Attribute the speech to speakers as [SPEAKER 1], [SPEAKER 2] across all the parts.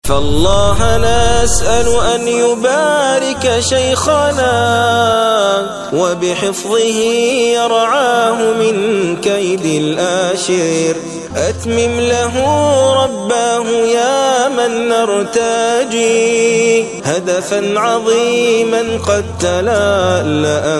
[SPEAKER 1] فالله نسأل أن يبارك شيخنا وبحفظه يرعاه من كيد الآشر أتمم له رباه يا من نرتجي هدفا عظيما قد تلألأ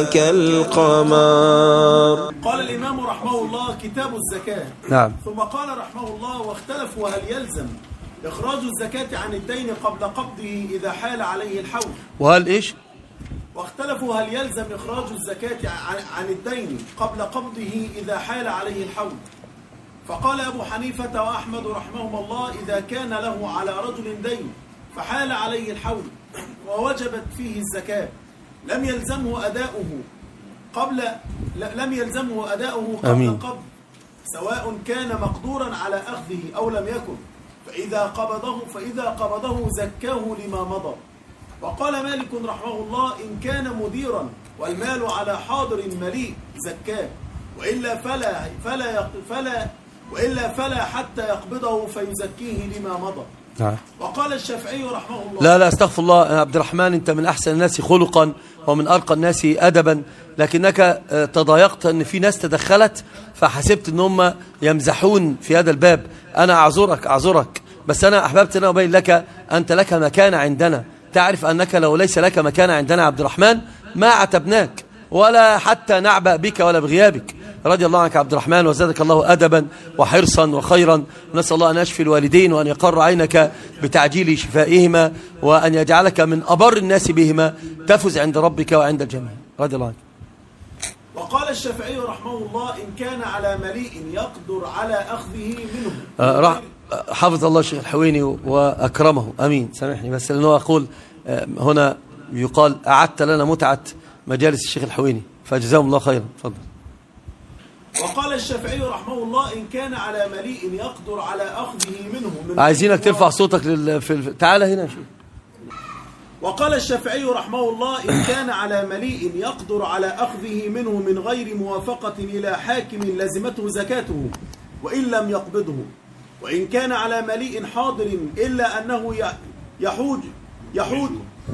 [SPEAKER 1] كالقمر
[SPEAKER 2] قال الإمام رحمه الله كتاب الزكاة
[SPEAKER 3] نعم
[SPEAKER 2] ثم قال رحمه الله واختلفوا هل يلزم إخراج الزكاة عن الدين قبل قبضه إذا حال عليه الحول
[SPEAKER 3] وهل إيش
[SPEAKER 2] واختلفوا هل يلزم إخراج الزكاة عن- عن الدين قبل قبضه إذا حال عليه الحول فقال أبو حنيفة وأحمد رحمهم الله إذا كان له على رجل دين فحال عليه الحول ووجبت فيه الزكاة لم يلزمه أداؤه قبل ل- لم يلزمه أداؤه قبل
[SPEAKER 3] آمين.
[SPEAKER 2] قبض سواء كان مقدورا على أخذه أو لم يكن فإذا قبضه فإذا قبضه زكاه لما مضى وقال مالك رحمه الله إن كان مديرا والمال على حاضر مليء زكاه وإلا فلا فلا يق- فلا وإلا فلا حتى يقبضه فيزكيه لما مضى
[SPEAKER 3] نعم
[SPEAKER 2] وقال الشافعي رحمه الله
[SPEAKER 3] لا لا استغفر الله يا عبد الرحمن أنت من أحسن الناس خلقا ومن أرقى الناس أدبا لكنك آه، تضايقت أن في ناس تدخلت فحسبت أن هم يمزحون في هذا الباب أنا أعذرك أعذرك بس أنا أحببت أن أبين لك أنت لك مكانة عندنا تعرف أنك لو ليس لك مكانة عندنا يا عبد الرحمن ما عتبناك ولا حتى نعبأ بك ولا بغيابك رضي الله عنك يا عبد الرحمن وزادك الله أدبا وحرصا وخيرا نسأل الله أن يشفي الوالدين وأن يقر عينك بتعجيل شفائهما وأن يجعلك من أبر الناس بهما تفز عند ربك وعند الجميع رضي الله عنك
[SPEAKER 2] وقال الشافعي رحمه الله إن كان على مليء يقدر على أخذه منه
[SPEAKER 3] آه، رح آه، حفظ الله الشيخ الحويني وأكرمه أمين سامحني بس لأنه أقول آه، هنا يقال أعدت لنا متعة مجالس الشيخ الحويني فجزاهم الله خيرا تفضل
[SPEAKER 2] وقال الشافعي رحمه الله إن كان على مليء يقدر على أخذه منه من
[SPEAKER 3] عايزينك ترفع صوتك لل... في ال- تعال هنا يا شيخ
[SPEAKER 2] وقال الشافعي رحمه الله إن كان على مليء يقدر على أخذه منه من غير موافقة إلى حاكم لزمته زكاته وإن لم يقبضه وإن كان على مليء حاضر إلا أنه ي- يحوج يحوج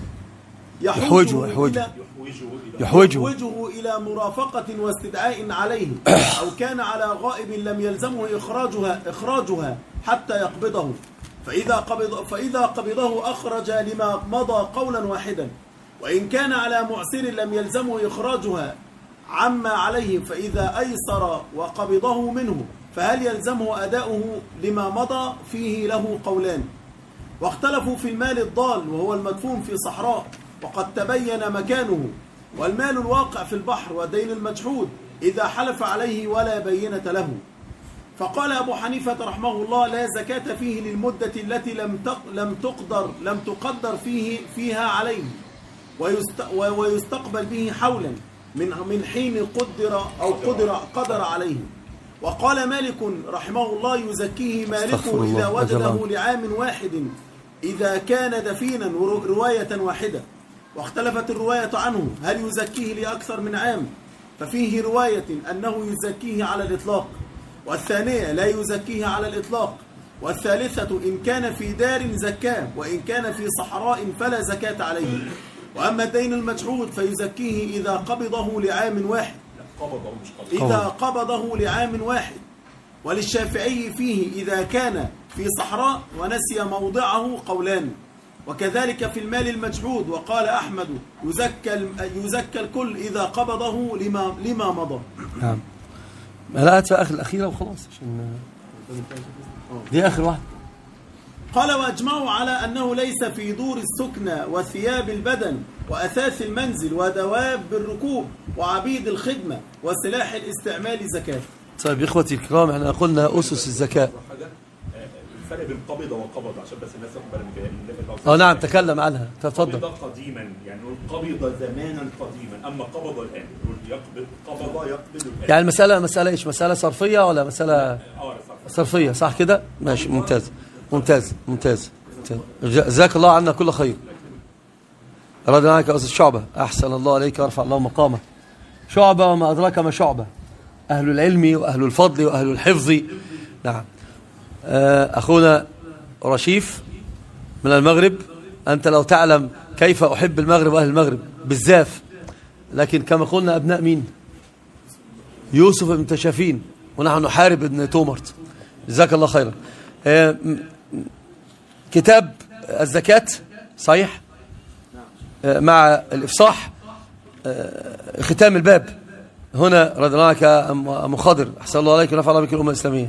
[SPEAKER 3] يحوجه- يحوجه.
[SPEAKER 2] إلى
[SPEAKER 3] يحوجه
[SPEAKER 2] يحوجه إلى مرافقة واستدعاء عليه أو كان على غائب لم يلزمه إخراجها إخراجها حتى يقبضه فإذا قبض فإذا قبضه أخرج لما مضى قولا واحدا وإن كان على معسر لم يلزمه إخراجها عما عليه فإذا أيسر وقبضه منه فهل يلزمه أداؤه لما مضى فيه له قولان واختلفوا في المال الضال وهو المدفون في صحراء وقد تبين مكانه والمال الواقع في البحر والدين المجحود إذا حلف عليه ولا بينة له فقال أبو حنيفة رحمه الله لا زكاة فيه للمدة التي لم تق لم تقدر لم تقدر فيه فيها عليه ويست ويستقبل به حولا من من حين قدر أو قدر قدر عليه وقال مالك رحمه الله يزكيه مالك
[SPEAKER 3] استغفر الله،
[SPEAKER 2] إذا
[SPEAKER 3] أجل
[SPEAKER 2] وجده
[SPEAKER 3] الله.
[SPEAKER 2] لعام واحد إذا كان دفينا ور- رواية واحدة واختلفت الرواية عنه هل يزكيه لأكثر من عام ففيه رواية أنه يزكيه على الإطلاق والثانية لا يزكيه على الإطلاق والثالثة إن كان في دار زكاه وإن كان في صحراء فلا زكاة عليه وأما الدين المجحود فيزكيه إذا قبضه لعام واحد إذا قبضه لعام واحد وللشافعي فيه إذا كان في صحراء ونسي موضعه قولان وكذلك في المال المجحود وقال أحمد يزكى يزكى الكل إذا قبضه لما لما مضى
[SPEAKER 3] نعم لا هات في آخر الأخيرة وخلاص عشان دي آخر واحدة
[SPEAKER 2] قال واجمعوا على انه ليس في دور السكنى وثياب البدن واثاث المنزل ودواب الركوب وعبيد الخدمه وسلاح الاستعمال زكاه
[SPEAKER 3] طيب إخوتي الكرام احنا قلنا أسس الزكاة
[SPEAKER 4] الفرق بين قبض وقبض عشان بس الناس تاخد بالها من كده النبي صلى
[SPEAKER 3] اه نعم تكلم عنها تفضل
[SPEAKER 4] قبض قديما يعني نقول قبض زمانا قديما اما قبض الان نقول يقبض قبض يقبض الان
[SPEAKER 3] يعني المسألة مسألة إيش مسألة صرفية ولا مسألة
[SPEAKER 4] اه صح
[SPEAKER 3] صرفية صح كده ماشي ممتاز ممتاز ممتاز ممتاز. جزاك الله عنا كل خير رضي عنك يا أستاذ شعبة أحسن الله عليك وارفع الله مقامك شعبة وما أدراك ما شعبة أهل العلم وأهل الفضل وأهل الحفظ نعم آه، أخونا رشيف من المغرب أنت لو تعلم كيف أحب المغرب وأهل المغرب بالزاف لكن كما قلنا أبناء مين يوسف بن تشافين ونحن نحارب ابن تومرت جزاك الله خيرا آه، م- كتاب الزكاة صحيح آه، مع الإفصاح آه، ختام الباب هنا رضي الله عنك أم أم خضر أحسن الله عليك ونفع الله بك الأمة الإسلامية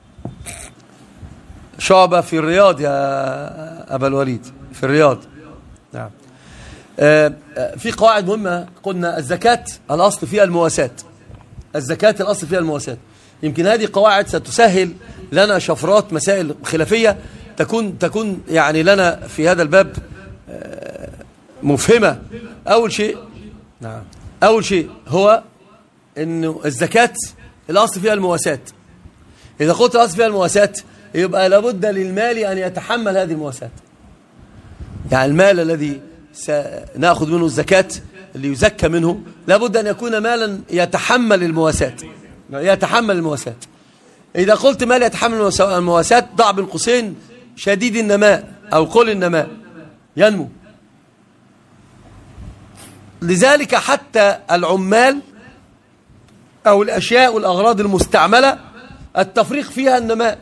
[SPEAKER 3] شعبة في الرياض يا أبا الوليد في الرياض نعم آه، آه، في قواعد مهمة قلنا الزكاة الأصل فيها المواساة الزكاة الأصل فيها المواساة يمكن هذه قواعد ستسهل لنا شفرات مسائل خلافية تكون تكون يعني لنا في هذا الباب آه، مفهمة أول شيء نعم أول شيء هو إنه الزكاة الأصل فيها المواساة إذا قلت الأصل فيها المواساة يبقى لابد للمال أن يتحمل هذه المواساة يعني المال الذي سنأخذ منه الزكاة اللي يزكى منه لابد أن يكون مالا يتحمل المواساة يتحمل المواساة إذا قلت مال يتحمل المواساة- المواساة ضع بين قوسين شديد النماء أو قل النماء ينمو لذلك حتى العمال أو الأشياء والأغراض المستعملة التفريق فيها النماء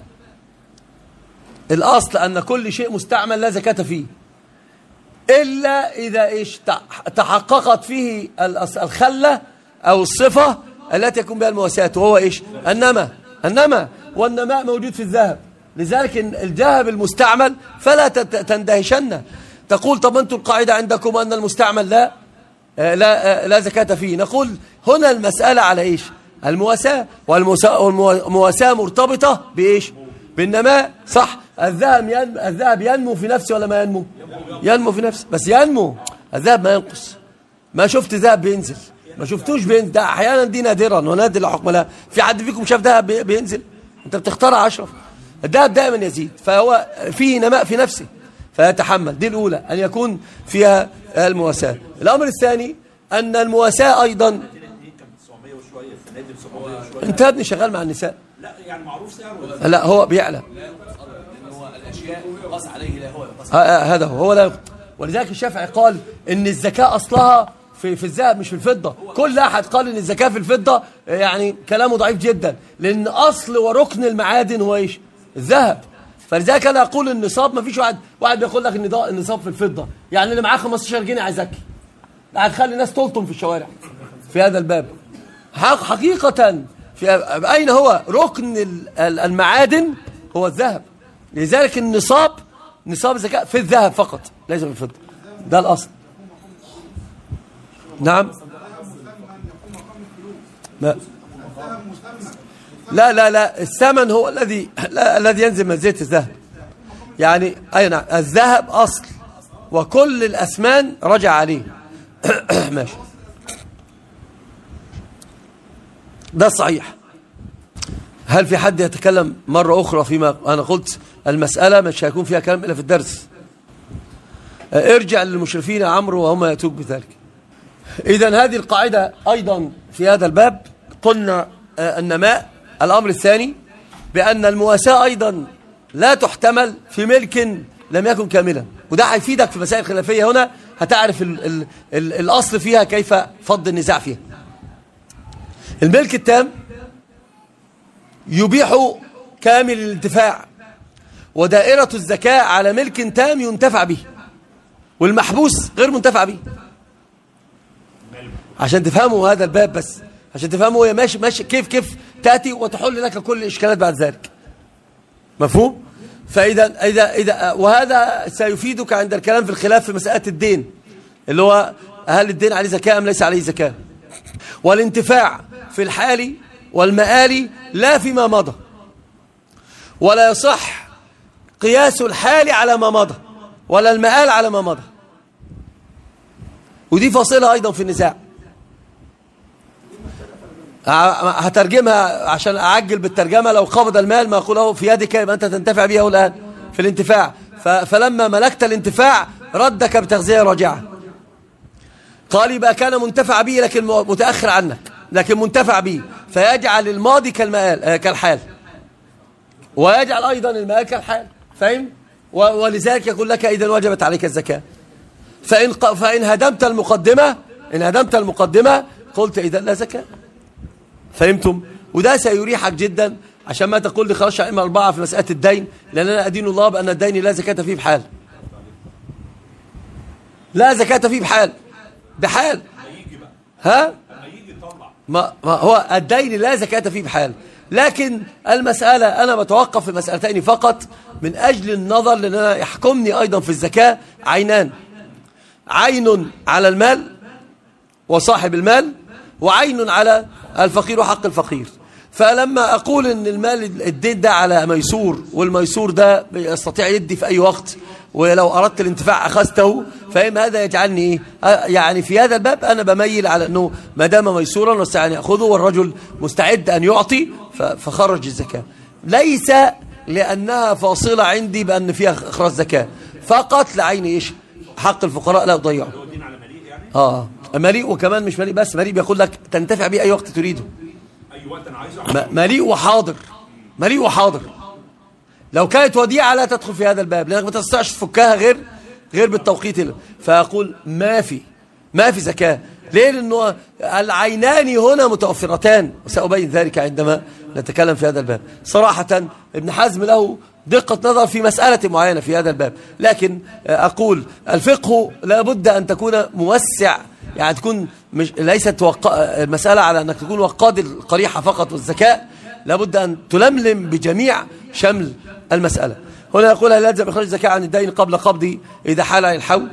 [SPEAKER 3] الأصل أن كل شيء مستعمل لا زكاة فيه إلا إذا إيش تح- تحققت فيه الأص- الخلة أو الصفة التي يكون بها المواساة وهو إيش النمى النمى والنماء موجود في الذهب لذلك إن الذهب المستعمل فلا تت- تندهشن تقول طب أنتم القاعدة عندكم أن المستعمل لا آه، لا آه، لا زكاة فيه نقول هنا المسألة على إيش المواساة والمواساة والمواساة مرتبطة بإيش بالنماء صح الذهب ينمو الذهب ينمو في نفسه ولا ما ينمو ينمو في نفسه بس ينمو الذهب ما ينقص ما شفت ذهب بينزل ما شفتوش بينزل ده احيانا دي نادرا ونادر لا حكم لها في حد فيكم شاف ذهب بي- بينزل انت بتخترع اشرف الذهب دائما يزيد فهو فيه نماء في نفسه فيتحمل دي الاولى ان يكون فيها المواساه الامر الثاني ان المواساه ايضا
[SPEAKER 4] كان 900 وشويه السنه دي 700 وشويه
[SPEAKER 3] انت يا ابني شغال مع النساء
[SPEAKER 4] لا يعني معروف سعره
[SPEAKER 3] لا هو بيعلى
[SPEAKER 5] هو الاشياء يقاس عليه لا هو يقاس
[SPEAKER 3] آه، آه، هذا هو هو لا يقطع. ولذلك الشافعي قال ان الزكاة اصلها في في الذهب مش في الفضة كل احد قال ان الزكاة في الفضة آه، يعني كلامه ضعيف جدا لان اصل وركن المعادن هو ايش الذهب فلذلك انا اقول النصاب ما فيش واحد واحد بيقول لك ان ده النصاب في الفضة يعني اللي معاه 15 جنيه هيزكي هتخلي الناس تلطم في الشوارع في هذا الباب حق حقيقة في أين هو ركن ال- ال- المعادن هو الذهب لذلك النصاب نصاب الزكاة في الذهب فقط ليس في الفضة ده الأصل نعم لا لا لا, لا الثمن هو الذي لا الذي ينزل من زيت الذهب يعني أي نعم الذهب أصل وكل الأثمان رجع عليه ماشي ده صحيح هل في حد يتكلم مرة أخرى فيما أنا قلت المسألة مش هيكون فيها كلام إلا في الدرس آه، ارجع للمشرفين يا عمرو وهم يأتوك بذلك إذا هذه القاعدة أيضا في هذا الباب قلنا آه، النماء الأمر الثاني بأن المواساة أيضا لا تحتمل في ملك لم يكن كاملا وده هيفيدك في مسائل خلافية هنا هتعرف ال ال ال الأصل فيها كيف فض النزاع فيها الملك التام يبيح كامل الانتفاع ودائرة الزكاة على ملك تام ينتفع به والمحبوس غير منتفع به عشان تفهموا هذا الباب بس عشان تفهموا هي ماشي ماشي كيف كيف تأتي وتحل لك كل الإشكالات بعد ذلك مفهوم؟ فإذا إذا إذا وهذا سيفيدك عند الكلام في الخلاف في مسألة الدين اللي هو هل الدين عليه زكاة أم ليس عليه زكاة والانتفاع في الحال والمآل لا فيما مضى ولا يصح قياس الحال على ما مضى ولا المآل على ما مضى ودي فاصلة أيضا في النزاع ع- هترجمها عشان أعجل بالترجمة لو قبض المال ما أقوله في يدك يبقى أنت تنتفع به الآن في الانتفاع ف- فلما ملكت الانتفاع ردك بتغذية راجعة قال يبقى كان منتفع به لكن م- متأخر عنك لكن منتفع به فيجعل الماضي كالمآل آه، كالحال ويجعل أيضا المآل كالحال فاهم؟ و- ولذلك يقول لك إذا وجبت عليك الزكاة فإن, ق- فإن هدمت المقدمة إن هدمت المقدمة قلت إذا لا زكاة فهمتم وده سيريحك جدا عشان ما تقول لي خلاص يا إما أربعة في مسألة الدين لأن أنا أدين الله بأن الدين لا زكاة فيه بحال لا زكاة فيه بحال بحال ها ما, ما هو الدين لا زكاة فيه بحال لكن المسألة أنا بتوقف في مسألتين فقط من أجل النظر لأن أنا يحكمني أيضا في الزكاة عينان عين على المال وصاحب المال وعين على الفقير وحق الفقير فلما أقول أن المال الدين ده على ميسور والميسور ده يستطيع يدي في أي وقت ولو أردت الانتفاع أخذته فإن هذا يجعلني إيه؟ آه، يعني في هذا الباب أنا بميل على أنه ما دام ميسورا واستطيع أن يأخذه والرجل مستعد أن يعطي ف- فخرج الزكاة ليس لأنها فاصلة عندي بأن فيها إخراج زكاة فقط لعين إيش حق الفقراء لا يضيعه
[SPEAKER 4] هو الدين على مليء يعني
[SPEAKER 3] اه مليء وكمان مش مليء بس مليء بيقول لك تنتفع به اي وقت تريده
[SPEAKER 4] اي وقت انا عايزه
[SPEAKER 3] م- مليء وحاضر مليء وحاضر لو كانت وديعة لا تدخل في هذا الباب لأنك ما تستطيعش تفكها غير غير بالتوقيت له فأقول ما في ما في زكاة ليه لأنه العينان هنا متوفرتان وسأبين ذلك عندما نتكلم في هذا الباب صراحة ابن حزم له دقة نظر في مسألة معينة في هذا الباب لكن أقول الفقه لابد أن تكون موسع يعني تكون مش ليست وق... المسألة على أنك تكون وقاد القريحة فقط والذكاء لابد أن تلملم بجميع شمل المسألة هنا يقول هل يلزم إخراج الزكاة عن الدين قبل قبضه إذا حال عن الحول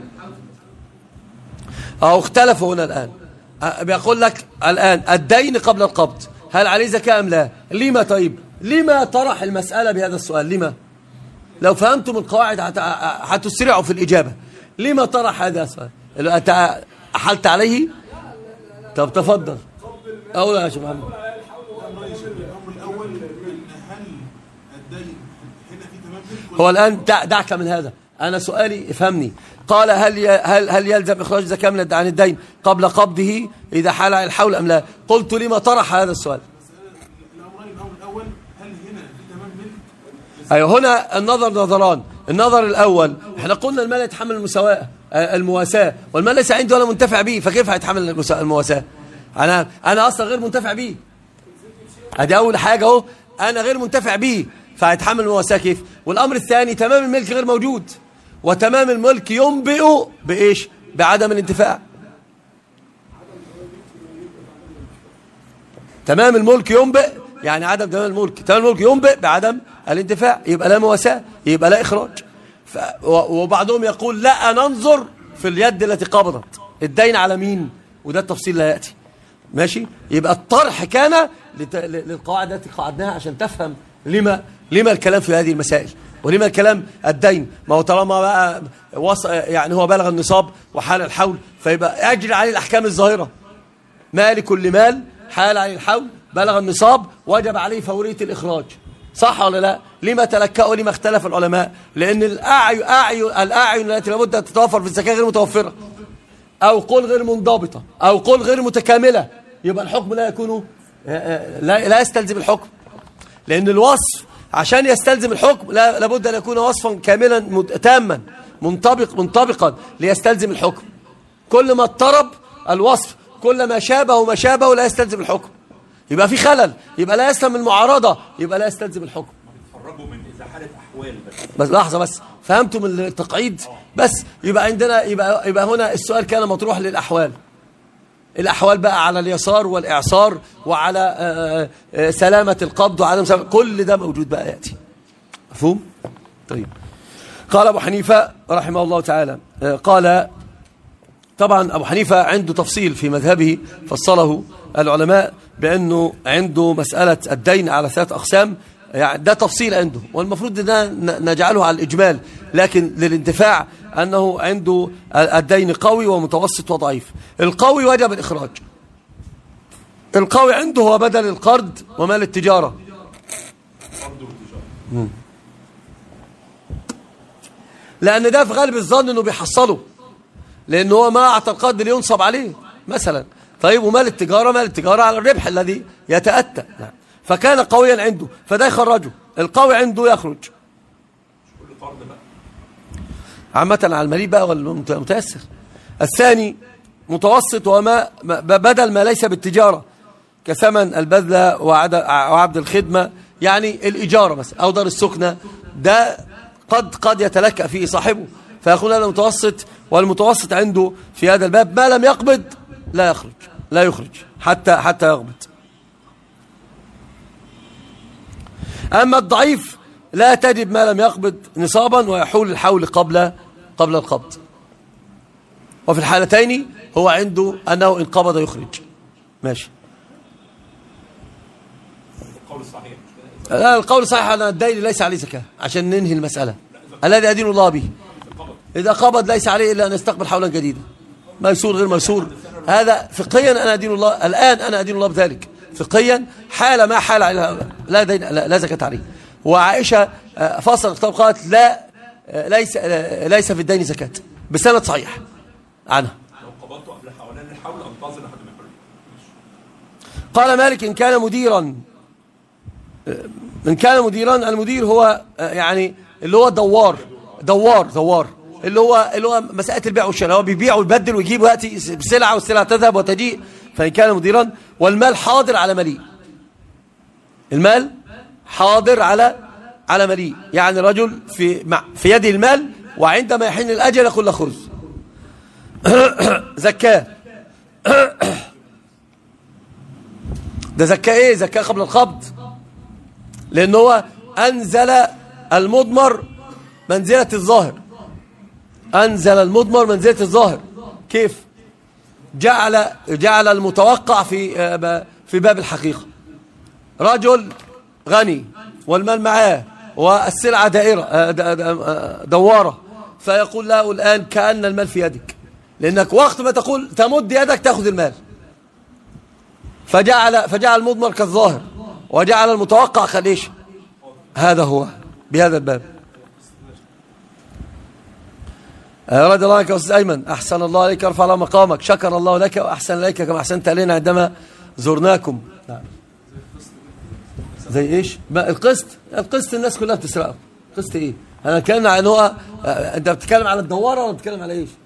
[SPEAKER 3] أو اختلفوا هنا الآن أه، بيقول لك الآن الدين قبل القبض هل عليه زكاة أم لا لما طيب لما طرح المسألة بهذا السؤال لما لو فهمتم القواعد هت- هتسرعوا في الإجابة لما طرح هذا السؤال اللي أنت أحلت عليه طب تفضل أولا يا شيخ محمد
[SPEAKER 6] الامر الاول هل الدين هنا في تمام ملك
[SPEAKER 3] هو الآن دع دعك من هذا أنا سؤالي افهمني قال هل ي- هل هل يلزم إخراج زكاة من الد- عن الدين قبل قبضه إذا حال على الحول أم لا قلت لما طرح هذا السؤال
[SPEAKER 6] الامرين الامر الاول هل هنا في تمام ملك
[SPEAKER 3] أيوة هنا النظر نظران النظر الأول احنا قلنا المال يتحمل المساواة آه، المواساة والمال ليس عندي ولا منتفع به فكيف هيتحمل المسا- المواساة أنا أنا أصلا غير منتفع به ادي أول حاجة أهو أنا غير منتفع به فهيتحمل المواساة كيف والأمر الثاني تمام الملك غير موجود وتمام الملك ينبئ بإيش بعدم الانتفاع تمام الملك ينبئ يعني عدم تمام الملك تمام الملك ينبئ بعدم الانتفاع يبقى لا مواساة يبقى لا إخراج ف... و- وبعضهم يقول لا ننظر في اليد التي قبضت الدين على مين وده التفصيل لا يأتي ماشي يبقى الطرح كان لت... ل- للقواعد التي قعدناها عشان تفهم لما لما الكلام في هذه المسائل ولما الكلام الدين ما هو طالما بقى وص... يعني هو بلغ النصاب وحال الحول فيبقى أجري عليه الأحكام الظاهرة مال كل مال حال عليه الحول بلغ النصاب وجب عليه فورية الإخراج صح ولا لا لما تلكأوا لما اختلف العلماء لأن الأعين أعين الأعين التي لابد أن تتوفر في الزكاة غير متوفرة أو قول غير منضبطة أو قول غير متكاملة يبقى الحكم لا يكون لا, لا يستلزم الحكم لأن الوصف عشان يستلزم الحكم لا لابد أن يكون وصفا كاملا مت- تاما منطبق منطبقا ليستلزم الحكم كل ما اضطرب الوصف كل ما شابه ما شابه لا يستلزم الحكم يبقى في خلل يبقى لا يسلم المعارضة يبقى لا يستلزم الحكم
[SPEAKER 4] خرجوا من ازاحه احوال بس
[SPEAKER 3] بس لحظة بس فهمتم التقعيد بس يبقى عندنا يبقى, يبقى هنا السؤال كان مطروح للأحوال الأحوال بقى على اليسار والإعصار وعلى آه، آه، سلامة القبض وعدم سلامة كل ده موجود بقى يأتي مفهوم؟ طيب قال أبو حنيفة رحمه الله تعالى آه، قال طبعا أبو حنيفة عنده تفصيل في مذهبه فصله العلماء بأنه عنده مسألة الدين على ثلاث أقسام يعني ده تفصيل عنده والمفروض ده ن- نجعله على الإجمال لكن للانتفاع أنه عنده الدين قوي ومتوسط وضعيف القوي وجب الإخراج القوي عنده هو بدل القرض ومال التجارة لأن ده في غالب الظن أنه بيحصله لأن هو ما أعطى القرض لينصب عليه مثلا طيب ومال التجارة مال التجارة على الربح الذي يتأتى نعم. فكان قويا عنده فده يخرجه القوي عنده يخرج
[SPEAKER 4] كل فرد بقى
[SPEAKER 3] عامة على المليء بقى والمتيسر الثاني متوسط وما ما- بدل ما ليس بالتجارة كثمن البذلة وعد- وعبد الخدمة يعني الإجارة مثلا أو دار السكنة ده قد قد يتلكأ فيه صاحبه فيقول هذا متوسط والمتوسط عنده في هذا الباب ما لم يقبض لا يخرج لا يخرج حتى حتى يقبض أما الضعيف لا تجد ما لم يقبض نصابا ويحول الحول قبل قبل القبض وفي الحالتين هو عنده أنه إن قبض يخرج ماشي
[SPEAKER 4] القول الصحيح مش كده؟
[SPEAKER 3] لا القول صحيح أن الدين ليس عليه زكاة عشان ننهي المسألة الذي أدين الله به إذا قبض ليس عليه إلا أن يستقبل حولا جديدا ميسور غير ميسور هذا فقهيا أنا أدين الله الآن أنا أدين الله بذلك فقهيا حال ما حال عليها لا دين لا, لا زكاة عليه وعائشة آه، فصل الخطاب قالت لا آه، ليس آه، ليس في الدين زكاة بسند صحيح عنها
[SPEAKER 4] لو قبضته قبل حوالين الحول انتظر لحد ما يحول
[SPEAKER 3] قال مالك إن كان مديرا إن كان مديرا المدير هو آه، يعني اللي هو دوار دوار دوار اللي هو اللي هو مسألة البيع والشراء هو بيبيع ويبدل ويجيب ويأتي بسلعة والسلعة تذهب وتجيء فإن كان مديرا والمال حاضر على مليء المال حاضر على على مليء يعني رجل في مع في يده المال وعندما يحين الأجل يقول له خذ زكاه ده زكاه ايه زكاه قبل القبض لان هو انزل المضمر منزله الظاهر انزل المضمر منزله الظاهر كيف جعل جعل المتوقع في آه، ب- في باب الحقيقه رجل غني والمال معاه والسلعه دائره آه، د- د- آه، دواره فيقول له الان كان المال في يدك لانك وقت ما تقول تمد يدك تاخذ المال فجعل فجعل المضمر كالظاهر وجعل المتوقع كالإيش هذا هو بهذا الباب آه، رضي الله عنك يا أستاذ أيمن أحسن الله عليك ارفع الله مقامك شكر الله لك وأحسن إليك كما أحسنت علينا عندما زرناكم نعم. زي إيش ما القسط القسط الناس كلها بتسرقه قسط إيه أنا كان عن هو آه، أنت بتتكلم على الدوارة ولا بتتكلم على إيش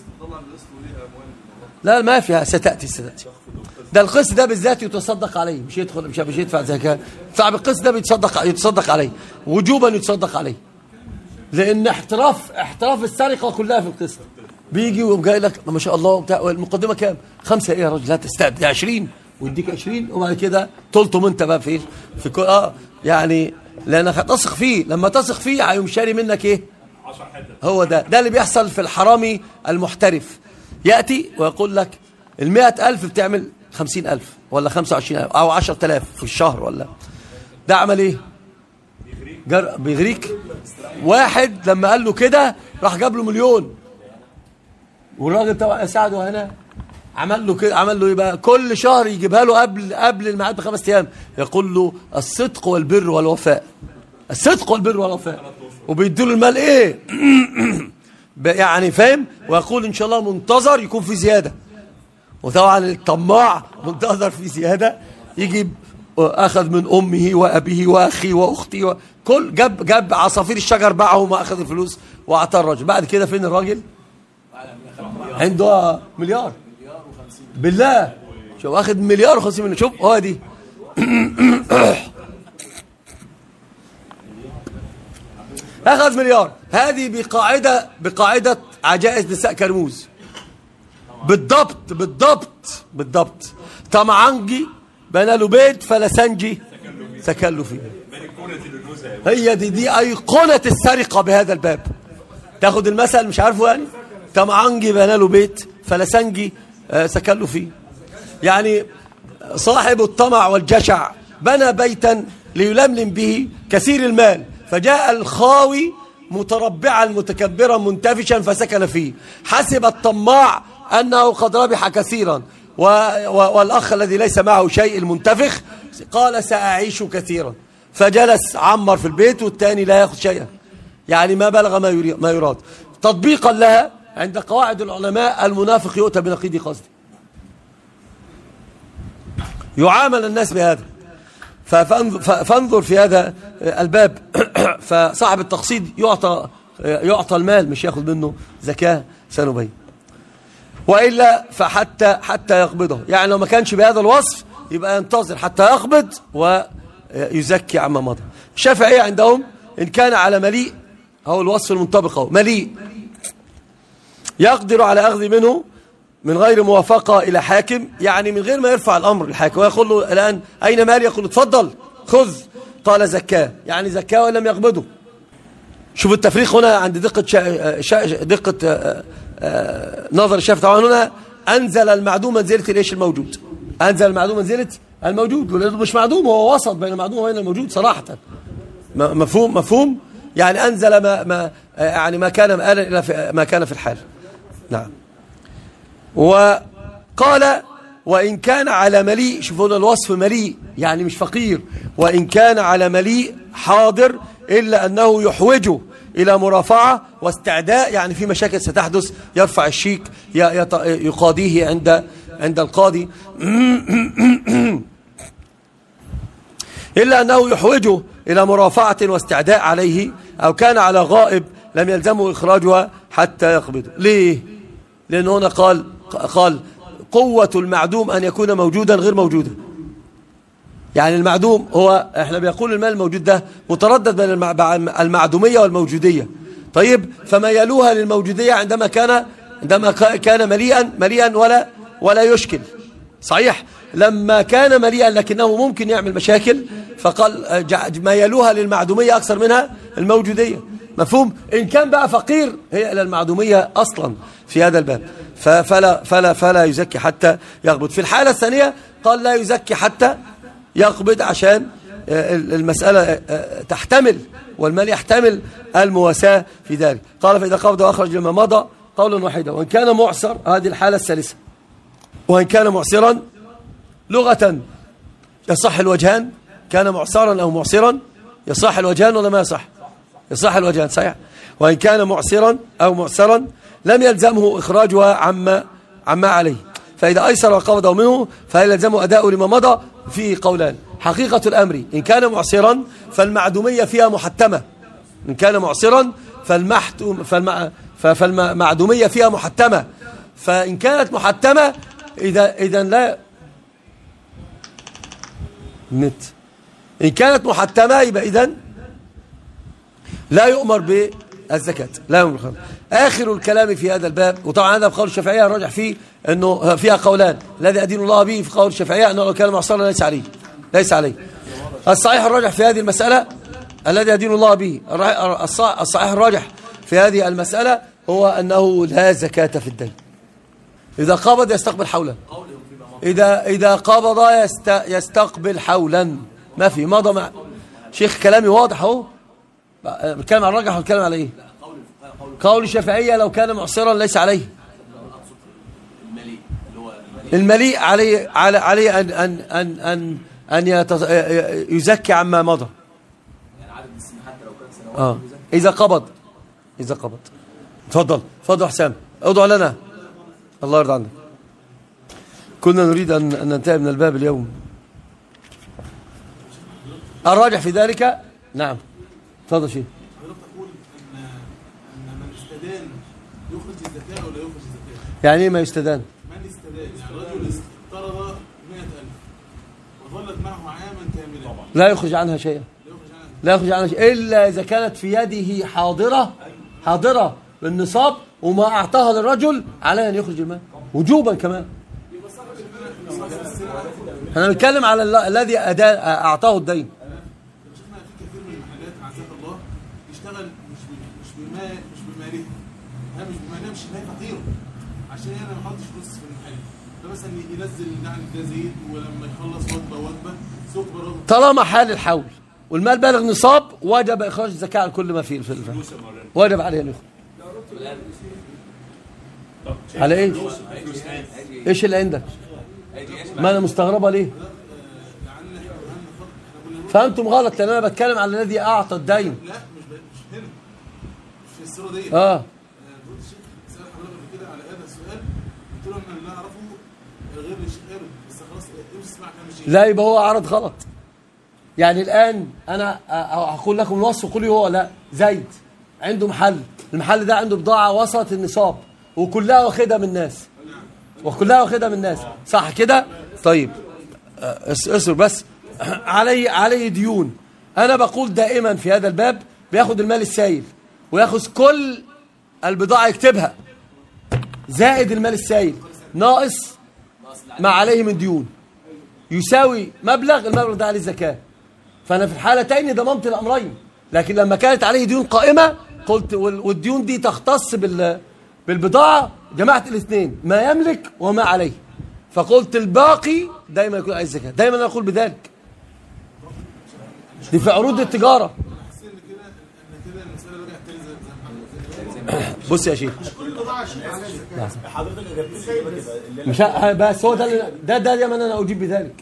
[SPEAKER 3] لا ما فيها ستأتي ستأتي ده القسط ده بالذات يتصدق عليه مش يدخل مش مش يدفع زكاه صاحب القسط ده بيتصدق يتصدق عليه وجوبا يتصدق عليه لان احتراف احتراف السرقه كلها في القسط بيجي ويقوم جاي لك ما شاء الله بتاع المقدمه كام خمسه ايه يا راجل لا تستعد 20 ويديك 20 وبعد كده تلطم انت بقى في في كل اه يعني لانك هتثق فيه لما تثق فيه هيقوم شاري منك ايه
[SPEAKER 4] 10 حتت
[SPEAKER 3] هو ده ده اللي بيحصل في الحرامي المحترف يأتي ويقول لك المئة ألف بتعمل خمسين ألف ولا خمسة وعشرين ألف أو عشرة ألاف في الشهر ولا ده عمل إيه جر... بيغريك واحد لما قال له كده راح جاب له مليون والراجل طبعا ساعده هنا عمل له كده عمل له ايه بقى كل شهر يجيبها له قبل قبل الميعاد بخمس ايام يقول له الصدق والبر والوفاء الصدق والبر والوفاء وبيدوا له المال ايه ب- يعني فاهم ويقول ان شاء الله منتظر يكون في زياده وطبعا الطماع منتظر في زياده يجيب اخذ من امه وابيه واخيه واختي وكل جاب جاب عصافير الشجر باعهم واخذ الفلوس واعطى الراجل بعد كده فين الراجل عنده مليار بالله شوف واخد مليار و50 مليون شوف هو دي اخذ مليار هذه بقاعده بقاعده عجائز نساء كرموز بالضبط بالضبط بالضبط طمعنجي بنى له بيت فلسنجي سكن له فيه هي دي دي ايقونه السرقه بهذا الباب تاخد المثل مش عارفه يعني طمعنجي بنى له بيت فلسنجي آه، سكن له فيه يعني صاحب الطمع والجشع بنى بيتا ليلملم به كثير المال فجاء الخاوي متربعا متكبرا منتفشا فسكن فيه حسب الطماع أنه قد ربح كثيرا و و والأخ الذي ليس معه شيء المنتفخ قال سأعيش كثيرا فجلس عمر في البيت والثاني لا يأخذ شيئا يعني ما بلغ ما يري- ما يراد تطبيقا لها عند قواعد العلماء المنافق يؤتى بنقيض قصده يعامل الناس بهذا ففانظ- ف- فانظر في هذا الباب فصاحب التقصيد يعطى يعطى المال مش ياخد منه زكاة سنبين وإلا فحتى حتى يقبضه يعني لو ما كانش بهذا الوصف يبقى ينتظر حتى يقبض ويزكي عما مضى الشافعية عندهم إن كان على مليء أو الوصف المنطبق أهو مليء يقدر على أخذ منه من غير موافقة إلى حاكم يعني من غير ما يرفع الأمر للحاكم ويقول له الآن أين مالي يقول له تفضل خذ قال زكاه يعني زكاه ولم يقبضه شوف التفريق هنا عند دقة شا... شا... دقة آه، آه، نظر الشافعي طبعا هنا أنزل المعدوم منزلة الإيش الموجود أنزل المعدوم منزلة الموجود ولأنه مش معدوم هو وسط بين المعدوم وبين الموجود صراحة م- مفهوم مفهوم يعني أنزل ما, ما يعني ما كان مآلا إلى في- ما كان في الحال نعم وقال وإن كان على مليء شوفوا هنا الوصف مليء يعني مش فقير وإن كان على مليء حاضر إلا أنه يحوجه إلى مرافعة واستعداء يعني في مشاكل ستحدث يرفع الشيك ي- يط- يقاضيه عند عند القاضي إلا أنه يحوجه إلى مرافعة واستعداء عليه أو كان على غائب لم يلزمه إخراجها حتى يقبضه ليه؟ لأن هنا قال قال قوة المعدوم أن يكون موجودا غير موجودا يعني المعدوم هو احنا بيقول المال الموجود ده متردد بين المع- المعدومية والموجودية طيب فما يلوها للموجودية عندما كان عندما كا- كان مليئا مليئا ولا ولا يشكل صحيح لما كان مليئا لكنه ممكن يعمل مشاكل فقال آه، جع- ما يلوها للمعدومية أكثر منها الموجودية مفهوم إن كان بقى فقير هي إلى المعدومية أصلا في هذا الباب ف- فلا, فلا, فلا يزكي حتى يقبض في الحالة الثانية قال لا يزكي حتى يقبض عشان آه، المسألة آه، آه، تحتمل والمال يحتمل المواساة في ذلك قال فإذا قبض وأخرج لما مضى قولا واحدا وإن كان معسر هذه الحالة الثالثة وإن كان معسرا لغة يصح الوجهان كان معسرا أو معسرا يصح الوجهان ولا ما يصح يصح الوجهان صحيح وإن كان معسرا أو معسرا لم يلزمه إخراجها عما عما عليه فإذا أيسر وقبضه منه فهل يلزمه أداء لما مضى فيه قولان حقيقة الأمر إن كان معسرا فالمعدومية فيها محتمة إن كان معسرا فالمحتم فالمع ف- فالمعدومية فيها محتمة فإن كانت محتمة إذا إذا لا نت إن كانت محتمة يبقى إذن لا يؤمر بالزكاة لا يؤمر بالخمر آخر الكلام في هذا الباب وطبعا هذا بقول الشافعية الراجح فيه أنه فيها قولان الذي أدين الله به في قول الشافعية أنه لو كان معصرا ليس عليه ليس عليه الصحيح الراجح في هذه المسألة الذي يدين الله به الرا- الص- الصحيح الراجح في هذه المسألة هو أنه لا زكاة في الدين إذا قبض يستقبل حولا إذا إذا قبض يست يستقبل حولا ما في مضى مع شيخ كلامي واضح اهو بتكلم عن الراجح وبتكلم على ايه قول الشافعية لو كان معصرا ليس عليه
[SPEAKER 5] المليء اللي هو
[SPEAKER 3] المليء
[SPEAKER 5] المليء
[SPEAKER 3] عليه على عليه أن أن أن أن أن يتص- يزكي عما مضى
[SPEAKER 5] يعني عدد السن حتى لو كان سنوات
[SPEAKER 3] اه إذا قبض إذا قبض تفضل تفضل حسام ادعو لنا الله يرضى عنك كنا نريد أن أن ننتهي من الباب اليوم الراجح في ذلك نعم تفضل شيء
[SPEAKER 6] حضرتك تقول ان ان من استدان يخرج الزكاه ولا يخرج الزكاه
[SPEAKER 3] يعني ايه ما يستدان
[SPEAKER 6] من استدان يعني رجل اقترض 100000 وظلت معه عاما كاملا
[SPEAKER 3] لا يخرج عنها شيئا
[SPEAKER 6] لا يخرج عنها
[SPEAKER 3] لا يخرج عنها شيئا إلا إذا كانت في يده حاضرة حاضرة بالنصاب وما أعطاها للرجل عليه أن يخرج المال وجوبا كمان احنا بنتكلم على ال- الذي أدا- أعطاه الدين
[SPEAKER 6] شفنا في كثير من المحلات عزك الله يشتغل مش ب- مش بما مش بمالها ها مش بمالها مش ما هي فقيره عشان انا ما احطش فلوس في المحل فمثلا ينزل يعني ده زيت ولما يخلص وجبه وجبه سكر وجبه
[SPEAKER 3] طالما حال الحول والمال بالغ نصاب وجب إخراج الزكاة على كل ما فيه في الفهم وجب عليه أن يخرج على إيش إيش اللي عندك ما أنا مستغربة ليه فأنتم غلط لأن أنا بتكلم على الذي أعطى الدين
[SPEAKER 6] لا مش ب- مش هنا مش في الصوره دي
[SPEAKER 3] آه
[SPEAKER 6] فضيلة الشيخ سأل حضرتك قبل كده على هذا السؤال قلت له ان اللي اعرفه غير الشيخ قابل بس خلاص امشي اسمع كلام الشيخ
[SPEAKER 3] لا يبقى هو عرض غلط يعني الآن أنا أ- أ- هقول لكم الوصف قولي هو لا زيد عنده محل المحل ده عنده بضاعة وسط النصاب وكلها واخدها من الناس وكلها واخدها من الناس صح كده طيب آه، اس- اصبر بس علي علي ديون انا بقول دائما في هذا الباب بياخد المال السائل وياخذ كل البضاعة يكتبها زائد المال السائل ناقص ما عليه من ديون يساوي مبلغ المبلغ ده عليه الزكاة فأنا في الحالتين ضمنت الأمرين لكن لما كانت عليه ديون قائمة قلت وال- والديون دي تختص بال بالبضاعة جمعت الاثنين ما يملك وما عليه فقلت الباقي دايما يكون عليه الزكاة دايما أنا أقول بذلك دي في عروض التجارة
[SPEAKER 6] حاسس ان كده ان كده المساله رجعت تاني زي زي محمد
[SPEAKER 3] بص يا شيخ
[SPEAKER 6] كل بضاعه شيء عليها زكاه
[SPEAKER 2] حضرتك جبت كده اللي
[SPEAKER 3] مش ه- بس هو ده اللي- ده ده دايما انا اجيب بذلك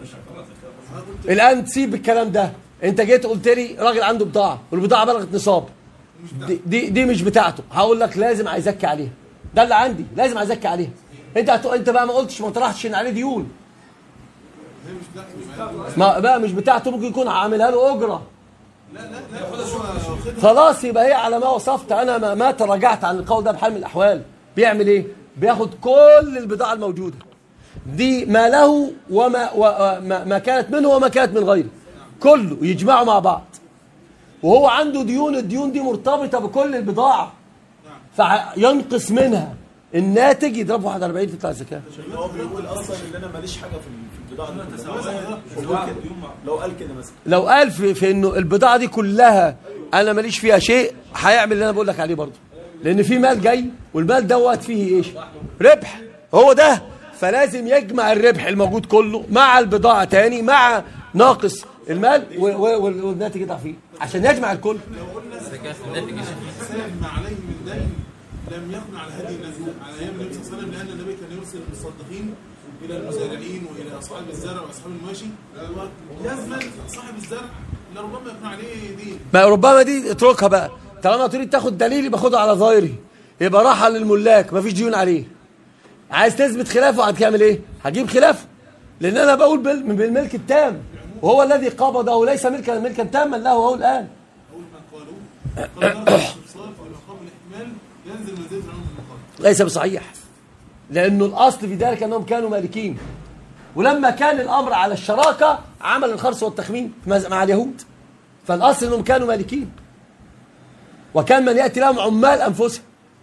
[SPEAKER 3] الان تسيب الكلام ده انت جيت قلت لي راجل عنده بضاعه والبضاعه بلغت نصاب دي, دي دي مش بتاعته هقول لك لازم هيزكي عليها ده اللي عندي لازم هيزكي عليها انت هتق... انت بقى ما قلتش ما طرحتش ان عليه ديون
[SPEAKER 6] هي مش بتاعته يبقى
[SPEAKER 3] ما بقى مش بتاعته ممكن يكون عاملها له اجره
[SPEAKER 6] لا لا لا هو واخدها
[SPEAKER 3] خلاص يبقى هي على ما وصفت انا ما, ما تراجعت عن القول ده بحال من الاحوال بيعمل ايه بياخد كل البضاعه الموجوده دي ما له وما وما ما كانت منه وما كانت من غيره كله يجمعوا مع بعض وهو عنده ديون الديون دي مرتبطه بكل البضاعه فينقص منها الناتج يضرب 41 تطلع الزكاه
[SPEAKER 2] اللي هو بيقول اصلا ان انا ماليش حاجه في في البضاعه دي هو كده. لو قال كده مثلا
[SPEAKER 3] لو قال في, في انه البضاعه دي كلها انا ماليش فيها شيء هيعمل اللي انا بقول لك عليه برضه لان في مال جاي والمال دوت فيه ايش ربح هو ده فلازم يجمع الربح الموجود كله مع البضاعه تاني مع ناقص المال و- و- وال- والناتج يطلع فيه عشان يجمع الكل
[SPEAKER 6] حساب ما عليه من دين لم يكن على هذه النزل على ايام النبي صلى الله عليه وسلم لان النبي كان يرسل المصدقين الى المزارعين والى اصحاب الزرع واصحاب المواشي يزمن صاحب الزرع لربما يكون عليه دين
[SPEAKER 3] ما ربما دي اتركها بقى طالما تريد تاخد دليل يبقى خدها على ظاهره يبقى راحه للملاك مفيش ديون عليه عايز تثبت خلافه هتعمل ايه هتجيب خلافه لان انا بقول بال- بالملك التام وهو الذي قبضه ليس ملكا ملكا تاما له هو الان
[SPEAKER 6] اول ما قالوه قال درجه الاستفسار في مقام الاحتمال ينزل منزله العلوم في المقام
[SPEAKER 3] ليس بصحيح لانه الاصل في ذلك انهم كانوا مالكين ولما كان الامر على الشراكه عمل الخرص والتخمين مع اليهود فالاصل انهم كانوا مالكين وكان من ياتي لهم عمال انفسهم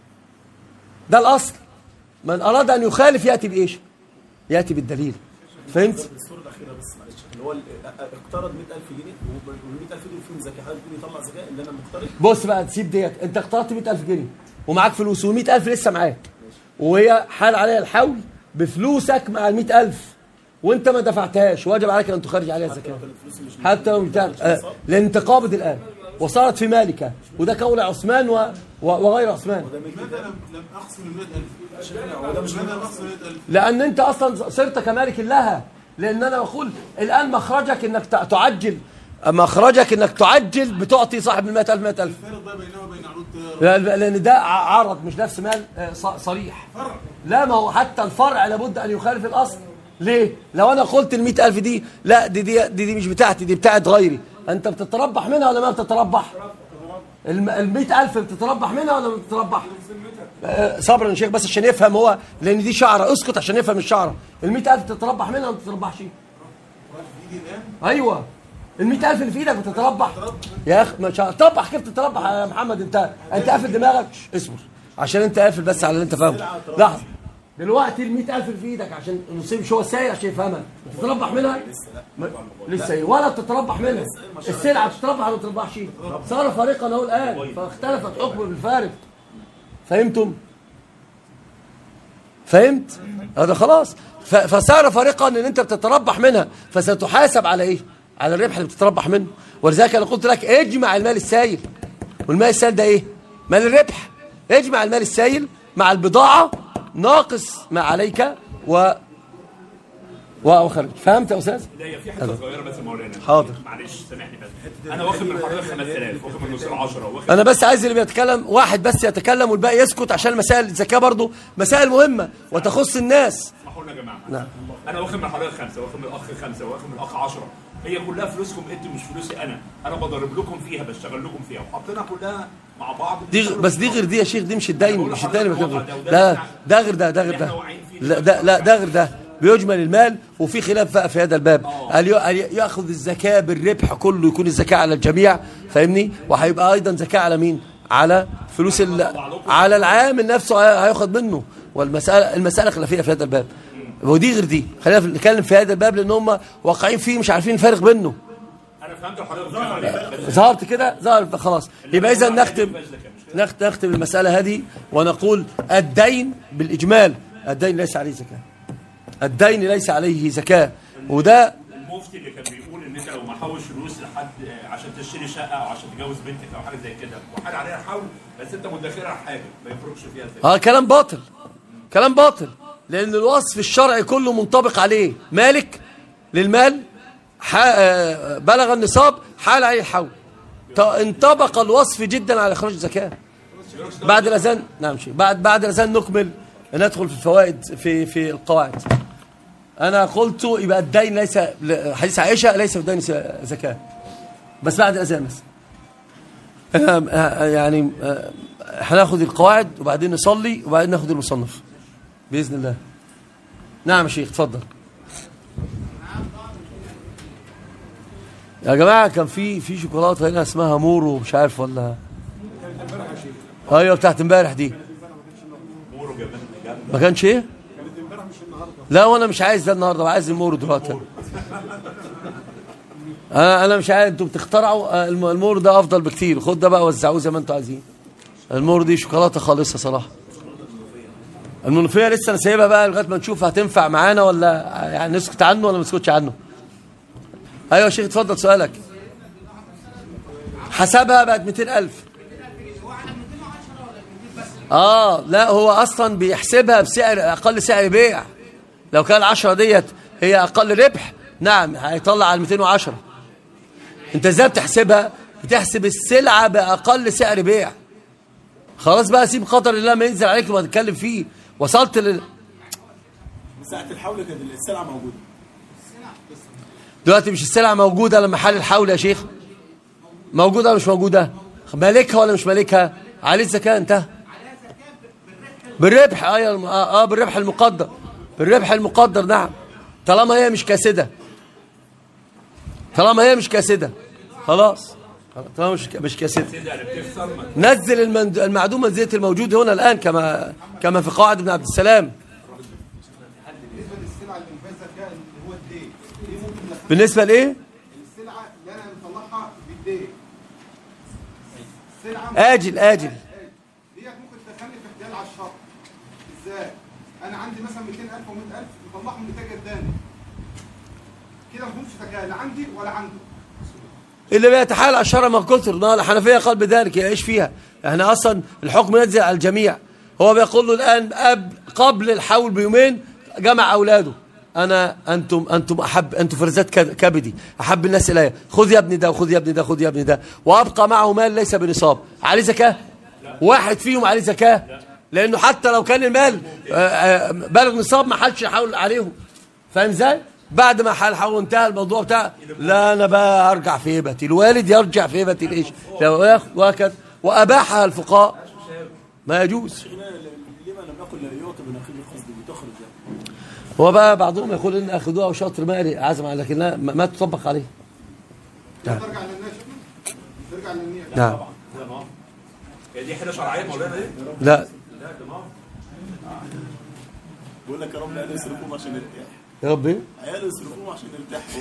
[SPEAKER 3] ده الاصل من اراد ان يخالف ياتي بايش ياتي بالدليل فهمت
[SPEAKER 2] الصوره الاخيره بس معلش اللي هو ال- اقترض 100000 جنيه وال 100000 دول فيهم زكاه حضرتك بتقول يطلع زكاه اللي انا مقترض
[SPEAKER 3] بص بقى تسيب ديت انت اقترضت 100000 جنيه ومعاك فلوس وال100000 لسه معاك وهي حال عليها الحول بفلوسك مع ال100000 وانت ما دفعتهاش واجب عليك ان تخرج عليها الزكاه حتى لو بتاع آه، لان انت قابض الان وصارت في مالك وده قول عثمان و... و... وغير عثمان
[SPEAKER 6] لماذا لم لم اقسم ال 100000 لماذا لم اقسم ال 100000
[SPEAKER 3] لان انت اصلا صرت كمالك لها لان انا بقول الان مخرجك انك تع- تعجل مخرجك انك تعجل بتعطي صاحب ال 100000 100000
[SPEAKER 6] الفارق بقى بينه وبين عروض التجارة.
[SPEAKER 3] لا- لان ده ع- عرض مش نفس مال آه، ص- صريح
[SPEAKER 6] فرع
[SPEAKER 3] لا ما هو حتى الفرع لابد ان يخالف الاصل ليه لو انا قلت ال ألف دي لا دي دي, دي دي مش بتاعتي دي بتاعت غيري انت بتتربح منها ولا ما بتتربح الم- ال ألف بتتربح منها ولا ما بتتربح آه، صبرا يا شيخ بس عشان يفهم هو لان دي شعره اسكت عشان يفهم الشعره ال ألف تتربح منها ولا ما بتتربحش
[SPEAKER 6] يجي الان
[SPEAKER 3] ايوه ال ألف اللي في ايدك بتتربح يا اخي مش هتربح كيف تتربح يا محمد انت انت قافل دماغك شش، اصبر عشان انت قافل بس على اللي انت فاهمه لحظه دلوقتي ال ألف اللي في ايدك عشان نصيب شو السائل عشان يفهمها بتتربح منها م- لسه ايه ولا بتتربح منها السلعه بتتربح ولا ما بتتربحش صار فارقا اهو الان فاختلفت حكم بالفارق فهمتم فهمت هذا خلاص ف- فصار فارقا ان انت بتتربح منها فستحاسب على ايه على الربح اللي بتتربح منه ولذلك انا قلت لك اجمع المال السائل والمال السائل ده ايه مال الربح اجمع المال السائل مع البضاعه ناقص ما عليك و وخرج فهمت يا استاذ
[SPEAKER 4] لا هي في حته صغيره بس يا مولانا
[SPEAKER 3] حاضر.
[SPEAKER 4] معلش سامحني بس انا واخد من حضرتك 5000 واخد من النصير 10 واخد
[SPEAKER 3] انا بس عايز اللي بيتكلم واحد بس يتكلم والباقي يسكت عشان مسائل الزكاه برضه مسائل مهمه وتخص الناس
[SPEAKER 4] اسمحوا لنا يا جماعه نعم انا واخد من حضرتك خمسه واخد من الاخ خمسه واخد من الاخ 10 هي كلها فلوسكم انتوا مش فلوسي انا انا بضرب لكم فيها بشتغل لكم فيها وحطينا كلها مع بعض
[SPEAKER 3] دي بس دي غير دي يا شيخ دي مش الدين
[SPEAKER 4] بقول
[SPEAKER 3] مش
[SPEAKER 4] لحضرتك
[SPEAKER 3] الدين
[SPEAKER 4] الوضع
[SPEAKER 3] مكان
[SPEAKER 4] ده وده
[SPEAKER 3] ده
[SPEAKER 4] اللي
[SPEAKER 3] ده غير ده ده غير
[SPEAKER 4] اللي احنا
[SPEAKER 3] ده
[SPEAKER 4] واقعين فيه
[SPEAKER 3] لا ده لا ده غير ده بيجمل المال وفي خلاف بقى في هذا الباب
[SPEAKER 4] آه.
[SPEAKER 3] قال ي- قال ياخذ الزكاه بالربح كله يكون الزكاه على الجميع فاهمني وهيبقى ايضا زكاه على مين على فلوس ال... على العامل نفسه هي- هياخد منه والمساله المساله خلافيه في هذا الباب ودي غير دي خلينا نتكلم في هذا الباب لان هم واقعين فيه مش عارفين الفرق بينه
[SPEAKER 4] انا فهمت حضرتك بس
[SPEAKER 3] ظهرت كده ظهر خلاص يبقى اذا نختم نخت- نختم المسألة هذه ونقول الدين بالإجمال الدين ليس عليه زكاة الدين ليس عليه زكاة وده
[SPEAKER 4] المفتي اللي كان بيقول ان انت لو محوش فلوس لحد آه، عشان تشتري شقه او عشان تجوز بنتك او حاجه زي كده وحال عليها حول بس انت مدخرها حاجه ما يفرقش فيها زي
[SPEAKER 3] اه كلام باطل كلام باطل لأن الوصف الشرعي كله منطبق عليه مالك للمال ح- آه، بلغ النصاب حال عليه الحول ط- انطبق الوصف جدا على إخراج الزكاة بعد الأذان نعم شيء بعد بعد الأذان نكمل ندخل في الفوائد في في القواعد أنا قلت يبقى الدين ليس ل- حديث عائشة ليس في الدين س- زكاة بس بعد الأذان بس آم، آه، يعني آه، هناخد القواعد وبعدين نصلي وبعدين ناخد المصنف بإذن الله نعم يا شيخ اتفضل يا جماعة كان في في شوكولاتة هنا اسمها مورو مش عارف ولا ايوه بتاعت امبارح دي
[SPEAKER 4] مورو جنب جنب
[SPEAKER 3] ما كانش ايه؟ لا وانا مش عايز ده النهارده عايز المورو دلوقتي انا انا مش عايز انتوا بتخترعوا آه، الم- المورو ده افضل بكتير خد ده بقى وزعوه زي ما انتوا عايزين المورو دي شوكولاته خالصه صراحه المنوفيه لسه انا سايبها بقى لغايه ما نشوف هتنفع معانا ولا يعني نسكت عنه ولا ما نسكتش عنه ايوه يا شيخ اتفضل سؤالك حسبها بقت 200000 اه لا هو اصلا بيحسبها بسعر اقل سعر بيع لو كان 10 ديت هي اقل ربح نعم هيطلع على 210 انت ازاي بتحسبها بتحسب السلعه باقل سعر بيع خلاص بقى سيب قدر الله ما ينزل عليك وما تتكلم فيه وصلت لل...
[SPEAKER 2] ساعة الحول كانت السلعة موجودة
[SPEAKER 3] دلوقتي مش السلعه موجوده لما حال الحول يا شيخ موجوده ولا مش موجوده مالكها ولا مش مالكها عليه الزكاه انتهى بالربح ايوه الم- اه, آه بالربح المقدر بالربح المقدر نعم طالما هي مش كاسده طالما هي مش كاسده خلاص طالما مش مش كاسده نزل المند- المعدوم منزله الموجود هنا الان كما كما في قواعد ابن عبد السلام
[SPEAKER 6] بالنسبه للسلعه اللي فيها زكاه اللي هو الدين دي ممكن ندخل
[SPEAKER 3] بالنسبه لايه
[SPEAKER 6] السلعه اللي انا مطلعها بالدين السلعه
[SPEAKER 3] اجل اجل
[SPEAKER 6] ديت ممكن تدخلني في احتيال على الشهر ازاي؟ انا عندي مثلا 200000 و100000 مطلعهم لتاجر تاني كده ما فيهمش زكاه لا عندي ولا عنده
[SPEAKER 3] اللي بيتحايل على الشرع ما كثر ما الحنفيه قال بذلك يعيش فيها احنا اصلا الحكم ينزل على الجميع هو بيقول له الان أب قبل الحول بيومين جمع اولاده انا انتم انتم احب انتم فرزات كد- كبدي احب الناس الي خذ يا ابني ده وخذ يا ابني ده خذ يا ابني ده وابقى معه مال ليس بنصاب عليه زكاه واحد فيهم عليه زكاه لانه حتى لو كان المال آه، آه، بلغ نصاب ما حدش يحاول عليهم فاهم ازاي بعد ما حال حول انتهى الموضوع بتاع لا انا بقى ارجع في هبتي الوالد يرجع في هبتي الايش لو ياخد وهكذا واباحها الفقهاء ما يجوز
[SPEAKER 2] لما لم يقل يعطي بنقيض القصد بتخرج يعني.
[SPEAKER 3] هو بقى بعضهم يقول ان اخذوها وشطر مالي عزم على لكن لا ما ما تطبق عليه نعم.
[SPEAKER 6] ترجع للناس ترجع للنية
[SPEAKER 3] نعم
[SPEAKER 4] هي دي حاجه شرعيه مولانا دي
[SPEAKER 3] لا
[SPEAKER 4] لا ده نار
[SPEAKER 2] بيقول لك يا رب عيال يصرفوهم عشان يرتاح
[SPEAKER 3] يا ربي
[SPEAKER 2] عيال يصرفوهم عشان يرتاحوا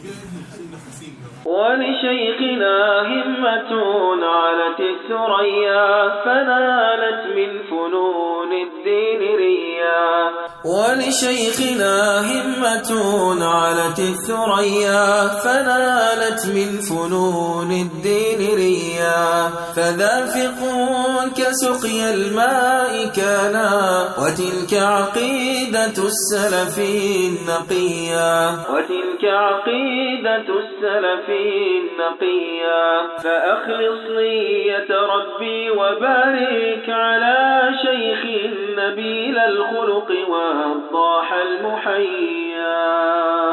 [SPEAKER 1] ولشيخنا همة علت الثريا فنالت من فنون الدين ريا ولشيخنا همة علت الثريا فنالت من فنون الدين ريا فذا فقه كسقي الماء كان وتلك عقيدة السلف النقيا وتلك عقيدة السلف النقيا فأخلص نية ربي وبارك على شيخ نبيل الخلق والضاح المحيا